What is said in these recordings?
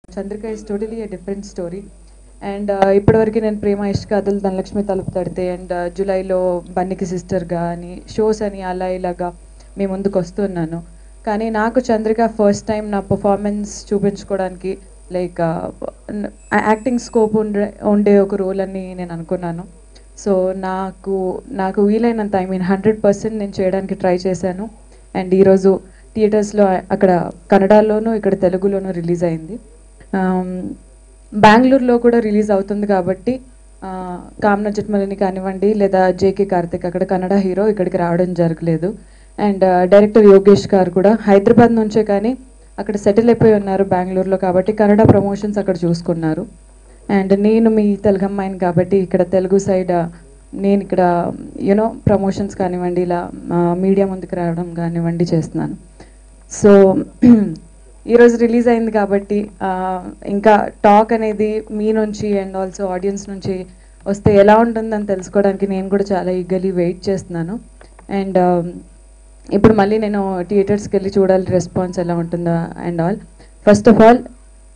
Chandrika is totally a different story and ఇప్పటివరకు నేను ప్రేమ ఇష్ట కథలు ధనలక్ష్మి తలుపు తడితే అండ్ జూలైలో బన్నికి సిస్టర్గా అని షోస్ అని అలా ఇలాగా మీ ముందుకు వస్తున్నాను కానీ నాకు చంద్రిక ఫస్ట్ టైం నా పర్ఫార్మెన్స్ చూపించుకోవడానికి లైక్ యాక్టింగ్ స్కోప్ ఉండే ఉండే ఒక రోల్ అని నేను అనుకున్నాను సో నాకు నాకు వీలైనంత ఐ మీన్ హండ్రెడ్ పర్సెంట్ నేను చేయడానికి ట్రై చేశాను అండ్ ఈరోజు థియేటర్స్లో అక్కడ కన్నడలోను ఇక్కడ తెలుగులోను రిలీజ్ అయింది బెంగళూరులో కూడా రిలీజ్ అవుతుంది కాబట్టి ఆ, కామన చిట్మలని కానివ్వండి లేదా జేకే కార్తిక్ అక్కడ కన్నడ హీరో ఇక్కడికి రావడం జరగలేదు అండ్ డైరెక్టర్ యోగేష్ గారు కూడా హైదరాబాద్ నుంచే కానీ అక్కడ సెటిల్ అయిపోయి ఉన్నారు బెంగళూరులో కాబట్టి కన్నడ ప్రమోషన్స్ అక్కడ చూసుకున్నారు అండ్ నేను మీ తెలుగు అమ్మాయిని కాబట్టి ఇక్కడ తెలుగు సైడ్ నేను ఇక్కడ యూనో ప్రమోషన్స్ కానివ్వండి ఇలా మీడియా ముందుకు రావడం కానివ్వండి చేస్తున్నాను సో ఈరోజు రిలీజ్ అయింది కాబట్టి ఆ, ఇంకా టాక్ అనేది మీ నుంచి అండ్ ఆల్సో ఆడియన్స్ నుంచి వస్తే ఎలా ఉంటుందని తెలుసుకోవడానికి నేను కూడా చాలా ఈగలీ వెయిట్ చేస్తున్నాను అండ్ ఇప్పుడు మళ్ళీ నేను థియేటర్స్కి వెళ్ళి చూడాలి రెస్పాన్స్ ఎలా ఉంటుందా and all first of all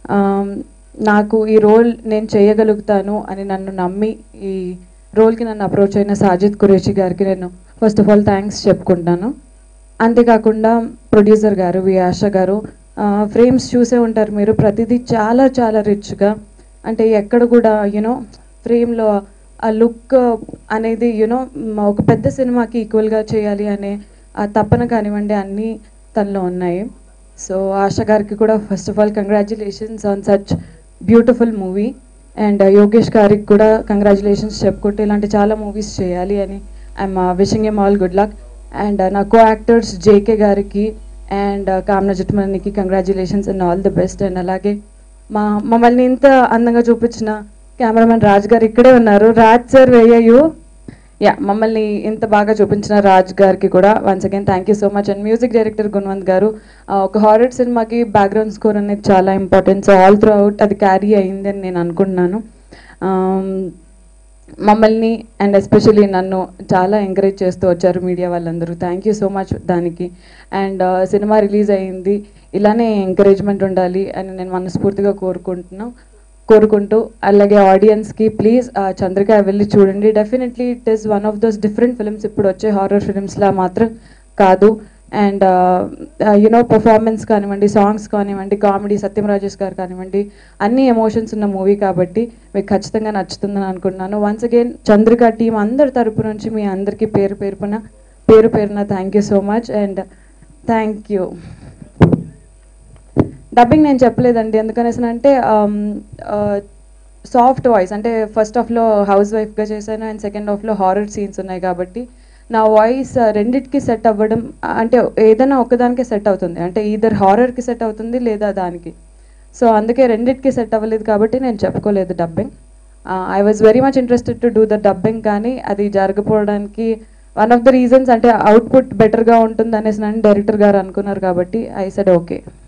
నాకు ఈ రోల్ నేను చేయగలుగుతాను అని నన్ను నమ్మి ఈ రోల్కి నన్ను అప్రోచ్ అయిన సాజిద్ కురేషి గారికి నేను ఫస్ట్ ఆఫ్ ఆల్ థ్యాంక్స్ చెప్పుకుంటాను అంతేకాకుండా ప్రొడ్యూసర్ గారు వి ఆశ గారు ఫ్రేమ్స్ చూసే ఉంటారు మీరు ప్రతిదీ చాలా చాలా రిచ్గా అంటే ఎక్కడ కూడా యూనో ఫ్రేమ్లో ఆ లుక్ అనేది యూనో ఒక పెద్ద సినిమాకి ఈక్వల్గా చేయాలి అనే ఆ తపన కానివ్వండి అన్నీ తనలో ఉన్నాయి సో ఆశ గారికి కూడా first of all congratulations on such beautiful movie and Yogesh గారికి కూడా కంగ్రాచులేషన్స్ చెప్పుకుంటూ ఇలాంటి చాలా మూవీస్ చేయాలి అని I'm wishing M all good luck and నా కో యాక్టర్స్ జేకే గారికి and కామ్న జుట్మనికి congratulations and all the best and అలాగే మా మమ్మల్ని ఇంత అందంగా చూపించిన కెమెరామెన్ రాజ్ గారు ఇక్కడే ఉన్నారు రాజ్ సార్ వేయు యా మమ్మల్ని ఇంత బాగా చూపించిన రాజ్ గారికి కూడా once again thank you so much and music director Gunavanth గారు ఆ, ఒక హారర్ సినిమాకి బ్యాక్గ్రౌండ్ స్కోర్ అనేది చాలా important so all throughout అది క్యారీ అయింది అని నేను అనుకుంటున్నాను ఆమ్, మమ్మల్ని అండ్ ఎస్పెషలీ నన్ను చాలా ఎంకరేజ్ చేస్తూ వచ్చారు మీడియా వాళ్ళందరూ థ్యాంక్ యూ సో మచ్ దానికి అండ్ సినిమా రిలీజ్ అయింది ఇలానే ఎంకరేజ్మెంట్ ఉండాలి అని నేను మనస్ఫూర్తిగా కోరుకుంటున్నాను కోరుకుంటూ అలాగే ఆడియన్స్కి ప్లీజ్ చంద్రిక వెళ్ళి చూడండి definitely it is one of those different films ఇప్పుడు వచ్చే హారర్ ఫిల్మ్స్లా మాత్రం కాదు అండ్ యునో పర్ఫార్మెన్స్ కానివ్వండి సాంగ్స్ కానివ్వండి కామెడీ సత్యం రాజేష్ గారు కానివ్వండి అన్ని ఎమోషన్స్ ఉన్న మూవీ కాబట్టి మీకు ఖచ్చితంగా నచ్చుతుందని అనుకుంటున్నాను వన్స్ అగైన్ చంద్రిక టీం అందరి తరపు నుంచి మీ అందరికీ పేరు పేరున పేరు పేరున thank you so much and thank you dubbing నేను చెప్పలేదండి ఎందుకనేసి అంటే సాఫ్ట్ వాయిస్ అంటే ఫస్ట్ హాఫ్లో హౌస్ వైఫ్గా చేశాను అండ్ సెకండ్ హాఫ్లో హారర్ సీన్స్ ఉన్నాయి కాబట్టి నా వాయిస్ రెండిటికి సెట్ అవ్వడం అంటే ఏదైనా ఒకదానికే సెట్ అవుతుంది అంటే ఈధర్ హారర్కి సెట్ అవుతుంది లేదా దానికి సో అందుకే రెండిటికి సెట్ అవ్వలేదు కాబట్టి నేను చెప్పుకోలేదు dubbing I was very much interested to do the dubbing కానీ అది జరగకపోవడానికి వన్ ఆఫ్ ద రీజన్స్ అంటే అవుట్పుట్ బెటర్గా ఉంటుంది అనేసి డైరెక్టర్ గారు అనుకున్నారు కాబట్టి ఐ సెడ్ ఓకే